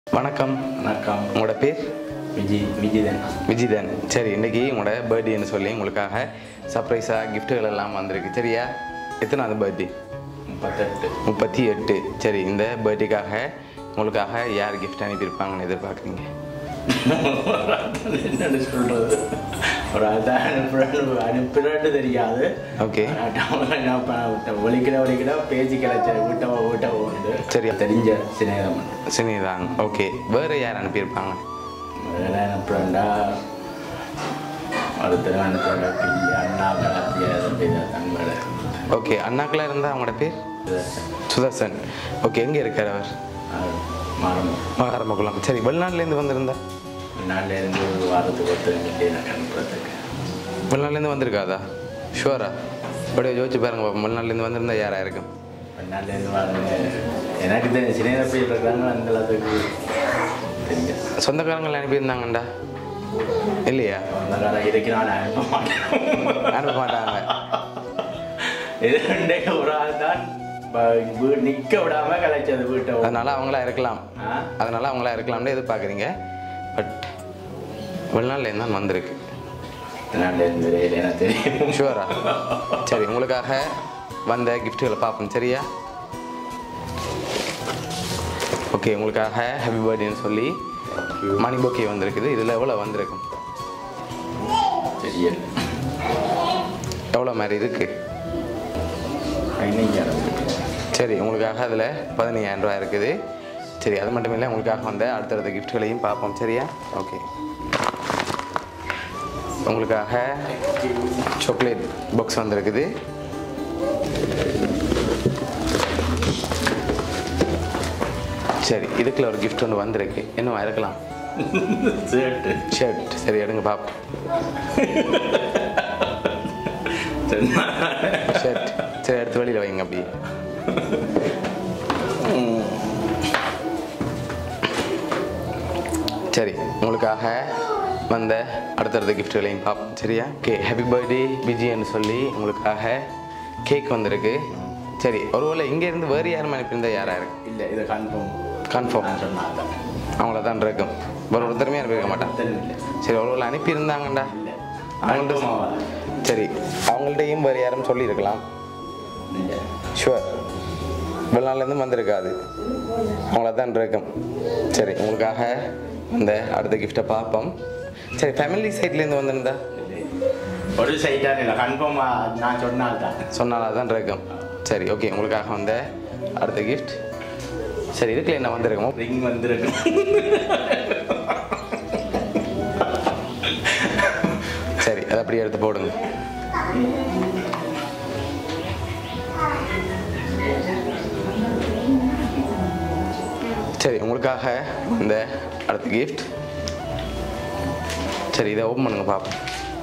வணக்கம் வணக்கம் உங்களோட பேர் விஜி விஜிதன் விஜிதன் சரி இன்னைக்கு உங்களோட பர்த்டேன்னு சொல்லி உங்களுக்காக சர்ப்ரைஸாக கிஃப்ட்டுகள் எல்லாம் வந்திருக்கு சரியா எத்தனாவது பர்த்டே முப்பத்தெட்டு முப்பத்தி எட்டு சரி இந்த பர்த்டேக்காக உங்களுக்காக யார் கிஃப்ட் அனுப்பியிருப்பாங்கன்னு எதிர்பார்க்குறீங்க என்னன்னு சொல்றது ஒரு அதான் அனுப்புறேன்னு அனுப்புறேன்னு தெரியாது ஓகே ஒழிக்கிற ஒழிக்கிற பேச்சு கிளச்ச வீட்டவோ வீட்டவோ உண்டு சரி. தெரிஞ்ச சிநேகம் சினிதான் ஓகே வேறு யார் அனுப்பியிருப்பாங்க வேற அனுப்புறேன்டா ஒருத்தர் அனுப்புறேன் பிள்ளை அண்ணாக்கள் அப்படியே தங்களை ஓகே அண்ணாக்களாக இருந்தால் அவங்களோட பேர் சுதர்சன் ஓகே எங்கே இருக்கார் அவர் மரம் மகாரமகுளம் சரி வெளிநாட்டிலேருந்து வந்திருந்தா நாள்லேருந்து ஒரு வாரத்துக்கு ஒருத்தர் கிட்டே எனக்கு அனுப்புறதுக்கு வெளிநாட்டிலேருந்து வந்திருக்காதா ஷுவரா அப்படியே யோசிச்சு பாருங்க பாப்போம். வெளிநாட்டிலேருந்து வந்திருந்தா யாராக இருக்கும் நாள்லேருந்து வாருங்க எனக்கு தெரிஞ்ச சின்ன போய் இருக்காங்க அந்த அளவுக்கு தெரியும் சொந்தக்காரங்கள் அனுப்பியிருந்தாங்கண்டா இல்லையா அந்த காலம் இதுக்கு நான் அனுப்ப மாட்டேன் அனுப்ப மாட்டாங்க இது ரெண்டே ஒரு ஆள் தான் ப- வீடு நிக்க விடாம கலைச்சது வீட்டை அதனால அவங்களா இருக்கலாம் ஆ? அதனால அவங்களா இருக்கலாம்னு எதிர்பார்க்குறீங்க பட் வெளிநாட்டிலேருந்து தான் வந்திருக்கு நாள்லேருந்து வரையில எனக்கு தெரியும் ஷுவரா சரி உங்களுக்காக வந்த கிஃப்ட்டுகளை பார்ப்போம் சரியா ஓகே உங்களுக்காக ஹாப்பி பர்த்டேன்னு சொல்லி மணி பொக்கே வந்திருக்குது இதில் எவ்வளோ வந்திருக்கும் தெரியல எவ்வளோ மாதிரி இருக்கு இன்னைக்கு ஆரம்பிச்சு சரி உங்களுக்காக அதில் பதினையாயிரம் ரூபாய் இருக்குது சரி அது மட்டும் இல்லை உங்களுக்காக வந்த அடுத்தடுத்த கிஃப்ட்களையும் பார்ப்போம் சரியா ஓகே உங்களுக்காக சாக்லேட் பாக்ஸ் வந்திருக்குது சரி இதுக்குள்ள ஒரு கிஃப்ட் ஒன்று வந்திருக்கு என்னவா இருக்கலாம் சேட்டு ஷர்ட் சரி எடுங்க பார்ப்போம் ஷர்ட் சரி எடுத்து வெளியில் வைங்க அப்படியே சரி உங்களுக்காக வந்த அடுத்தடுத்த கிஃப்ட்களையும் பார்ப்போம் சரியா ஓகே ஹாப்பி பர்த்டே விஜயன்னு சொல்லி உங்களுக்காக கேக் வந்திருக்கு சரி ஒருவேளை இங்கேருந்து வேறு யாரும் அனுப்பியிருந்தா யாரா இருக்கு இல்லை இதை கன்ஃபார்ம் கன்ஃபார்ம் நான் சொன்னாங்க அவங்கள தான் இருக்கும் வேறு ஒருத்தருமே அனுப்பியிருக்க மாட்டான் இல்லை சரி ஒருவேளை அனுப்பியிருந்தாங்கண்டா இல்லை அவங்கள்ட்ட கன்ஃபார்ம் சரி அவங்கள்ட்டையும் வேறு யாரும் சொல்லியிருக்கலாம் இல்லை ஷுவர் வெளிநாள்லேருந்து வந்திருக்காது அவங்கள தான் இருக்கும் சரி உங்களுக்காக இந்த அடுத்த கிஃப்ட்டை பார்ப்போம் சரி ஃபேமிலி சைட்லேருந்து வந்திருந்தா ஒரு சைட்டாக இல்லை கன்ஃபார்மாக நான் சொன்னால்தான் சொன்னால தான் இருக்கும் சரி ஓகே உங்களுக்காக வந்த அடுத்த கிஃப்ட் சரி இதுக்குள்ள என்ன வந்திருக்குமோ ரிங் வந்திருக்கு சரி அதை அப்படியே எடுத்து போடுங்க சரி உங்களுக்காக இந்த அடுத்த கிஃப்ட் சரி இதை ஓப்பன் பண்ணுங்க பார்ப்போம்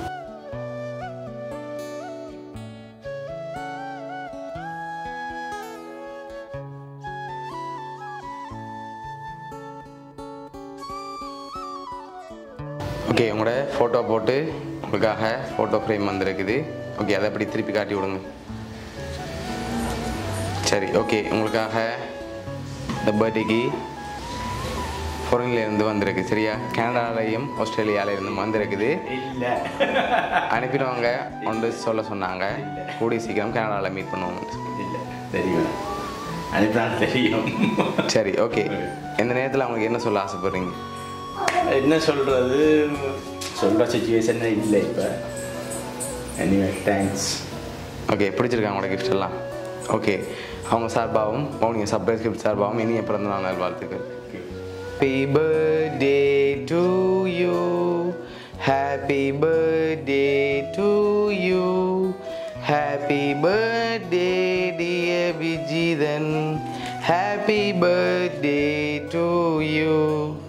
ஓகே உங்களோட ஃபோட்டோ போட்டு உங்களுக்காக ஃபோட்டோ ஃப்ரேம் வந்திருக்குது ஓகே அதை அப்படி திருப்பி காட்டி விடுங்க சரி ஓகே உங்களுக்காக இந்த பர்த்டேக்கு இருந்து வந்திருக்கு சரியா கனடாலையும் ஆஸ்திரேலியாவிலேருந்து வந்திருக்குது இல்லை அனுப்பிடுவாங்க ஒன்று சொல்ல சொன்னாங்க கூடிய சீக்கிரம் கனடாவில் மீட் பண்ணுவாங்க இல்லை தெரியும் அனுப்பினால் தெரியும் சரி ஓகே இந்த நேரத்தில் அவங்களுக்கு என்ன சொல்ல ஆசைப்படுறீங்க என்ன சொல்கிறது சொல்கிற சுச்சுவேஷன் இல்லை இப்போ எனிவே தேங்க்ஸ் ஓகே பிடிச்சிருக்காங்க உங்களோட கிஃப்ட் எல்லாம் ஓகே அவங்க சார்பாகவும் அவங்க சர்ப்ரைஸ் கிஃப்ட் சார்பாகவும் இனிய பிறந்த நாள் நல்வாழ்த்துக்கள் Happy birthday to you. Happy birthday to you. Happy birthday, dear Vijidan. Happy birthday to you.